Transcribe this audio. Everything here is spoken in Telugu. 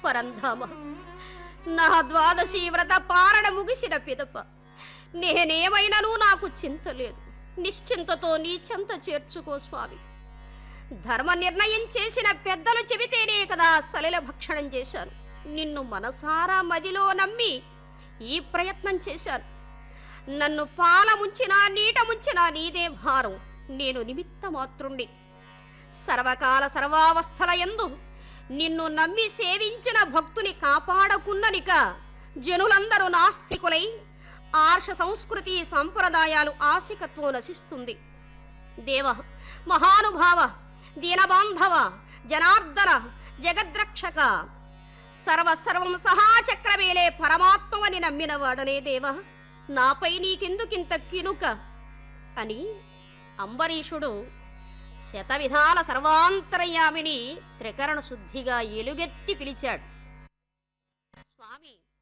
పరంధామ నా ద్వాదశి వ్రత పారణ ముగిసిన పిదప నేనేమైనను నాకు చింత లేదు నిశ్చింతతో నీ చెంత చేర్చుకో స్వామి ధర్మ నిర్ణయం చేసిన పెద్దలు చెబితేనే కదా సలిల భక్షణం చేశాను నిన్ను మనసారా మదిలో నమ్మి ఈ ప్రయత్నం చేశాను నన్ను పాల ముంచినా నీట ముంచినా నీదే భారం నేను నిమిత్త మాత్రుండి సర్వకాల సర్వావస్థల యందు నిన్ను నమ్మి సేవించిన భక్తుని కాపాడకున్ననిక జనులందరూ నాస్తికులై ఆర్ష సంస్కృతి సంప్రదాయాలు ఆసికత్వం నశిస్తుంది దేవ మహానుభావ దీనబాంధవ జనార్దన జగద్రక్షక సర్వసర్వం సహాచక్రమేలే పరమాత్మవని నమ్మిన వాడనే దేవ నాపై నీకెందుకింత కినుక అని అంబరీషుడు శతవిధాల సర్వాంతరయామిని త్రికరణ శుద్ధిగా ఎలుగెత్తి పిలిచాడు స్వామి